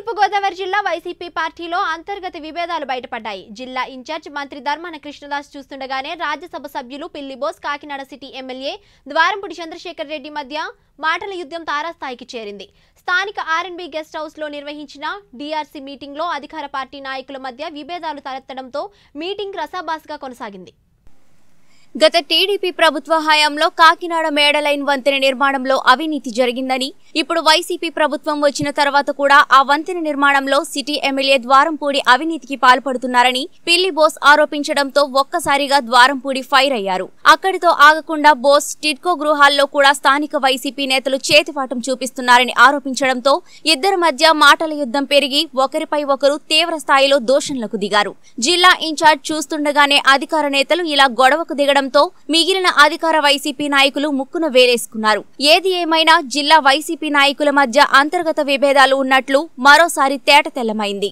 తూర్పుగోదావరి జిల్లా వైసీపీ పార్టీలో అంతర్గత విభేదాలు బయటపడ్డాయి జిల్లా ఇన్ఛార్జ్ మంత్రి ధర్మాన కృష్ణదాస్ చూస్తుండగానే రాజ్యసభ సభ్యులు పిల్లిబోస్ కాకినాడ సిటీ ఎమ్మెల్యే ద్వారంపూడి చంద్రశేఖర్ రెడ్డి మధ్య మాటల యుద్ధం తారాస్థాయికి చేరింది స్థానిక ఆర్ఎన్బి గెస్ట్ హౌస్ లో నిర్వహించిన డీఆర్సీ మీటింగ్ లో అధికార పార్టీ నాయకుల మధ్య విభేదాలు తలెత్తడంతో మీటింగ్ రసాబాస్గా కొనసాగింది గత టీడీపీ ప్రభుత్వ హయాంలో కాకినాడ మేడలైన్ వంతెన నిర్మాణంలో అవినీతి జరిగిందని ఇప్పుడు వైసీపీ ప్రభుత్వం వచ్చిన తర్వాత కూడా ఆ వంతెన నిర్మాణంలో సిటీ ఎమ్మెల్యే ద్వారంపూడి అవినీతికి పాల్పడుతున్నారని పిల్లి బోస్ ఆరోపించడంతో ఒక్కసారిగా ద్వారంపూడి ఫైర్ అయ్యారు అక్కడితో ఆగకుండా బోస్ టిడ్కో గృహాల్లో కూడా స్థానిక వైసీపీ నేతలు చేతివాటం చూపిస్తున్నారని ఆరోపించడంతో ఇద్దరి మధ్య మాటల యుద్ధం పెరిగి ఒకరిపై ఒకరు తీవ్ర స్థాయిలో దూషణలకు దిగారు జిల్లా ఇన్ఛార్జ్ చూస్తుండగానే అధికార నేతలు ఇలా గొడవకు దిగడంతో మిగిలిన అధికార వైసీపీ నాయకులు ముక్కున వేలేసుకున్నారు ఏది ఏమైనా జిల్లా వైసీపీ నాయకుల మధ్య అంతర్గత విభేదాలు ఉన్నట్లు మరోసారి తేట తెల్లమైంది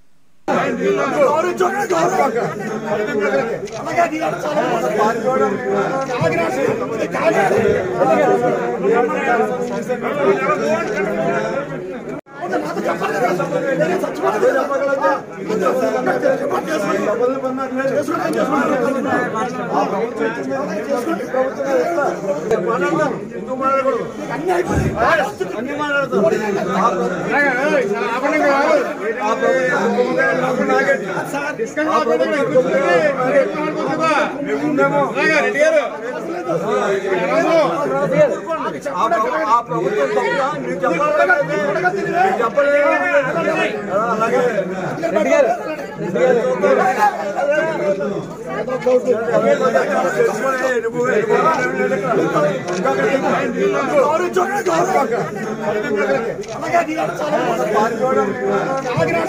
ఆ ప్రభుత్వం తప్ప మీరు చెప్పాలి చెప్పలేదు అలాగే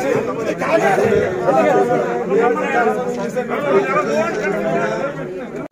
అలాగే